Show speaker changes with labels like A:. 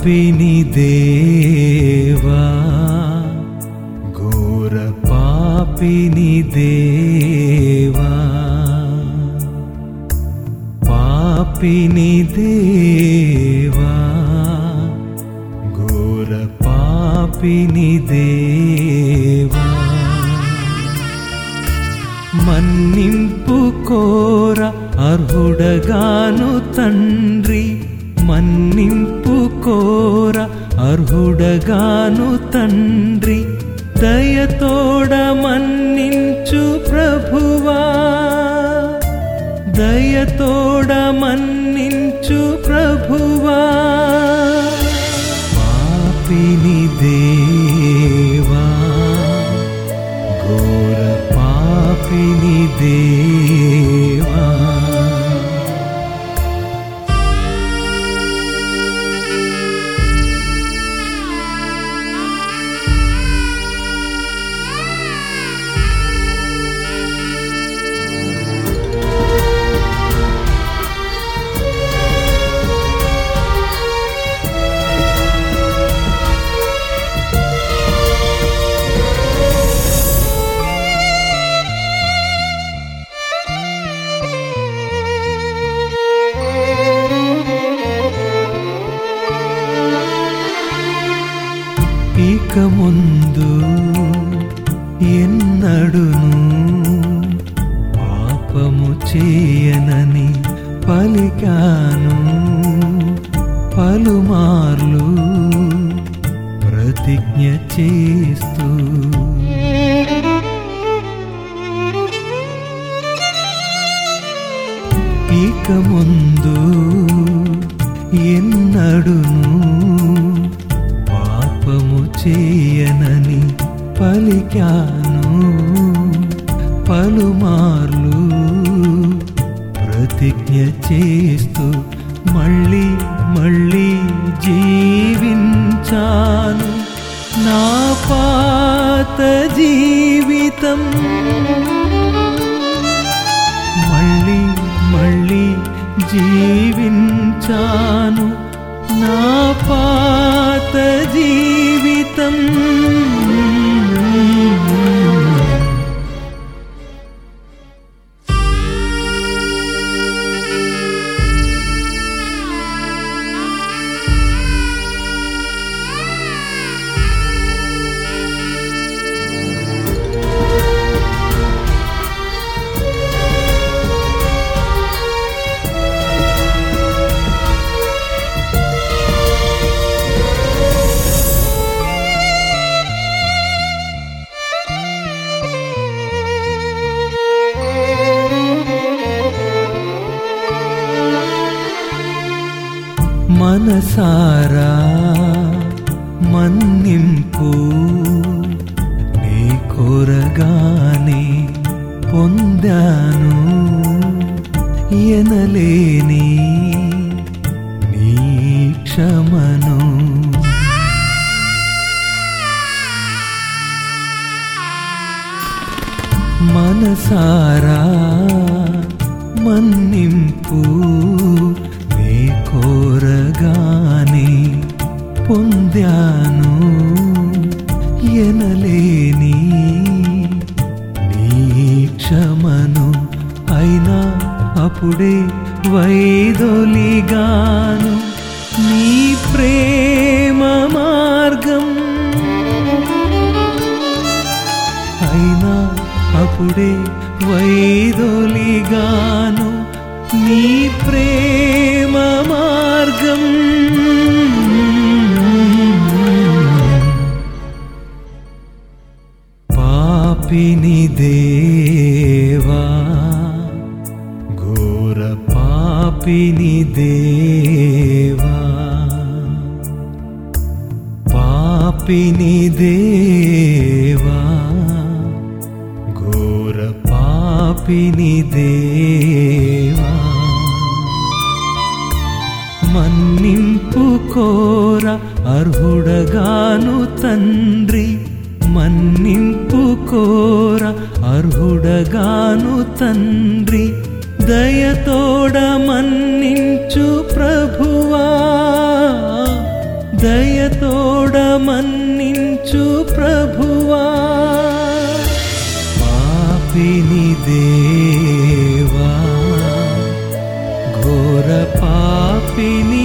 A: పాపిని దేవా ఘోర పాపిని దేవా పాపిని దేవా ఘోర పాపిని దేవా మన్నింపు కోర అర్హుడగాను తండ్రి మన్నింపు కోర అర్హుడగాను తండ్రి దయతోడ మన్నించు ప్రభువా దయతోడ మన్నించు ప్రభువా పాపిని దేవా ఘోర పాపిని దేవా ఇక ముందు ఎన్నడును పాపము చేయనని పలికాను పలుమార్లు ప్రతిజ్ఞ చేస్తూ ఇక ముందు ఎన్నడును పాపము చేయనని పలికాను పలుమార్లు ప్రతిజ్ఞ చేస్తూ మళ్ళీ మళ్ళీ జీవించాను నా పాత జీవితం మళ్ళీ మళ్ళీ జీవించాను నా పాత జీవితం మనసారా మన్నింపు నీ కోరగానే పొందాను ఎనలేని నీ క్షమను మనసారా మన్నింపు నీ కోరగానే పొందాను ఎనలేని నీ క్షమను అయినా అప్పుడే వైదొలిగాను నీ ప్రేమ మార్గం అయినా అప్పుడే వైదొలిగాను నీ ప్రేమ మార్గం పాపిని దేవా ఘోర పాపిని దేవా పాపిని దేవా ఘోర పాపిని దేవా మన్నింపు కోర అర్హుడగాను తండ్రి మన్నింపు కోర అర్హుడగాను తండ్రి దయతోడ మన్నించు ప్రభువా మన్నించు ప్రభువా పాపిని దేవా ఘోర పాపిని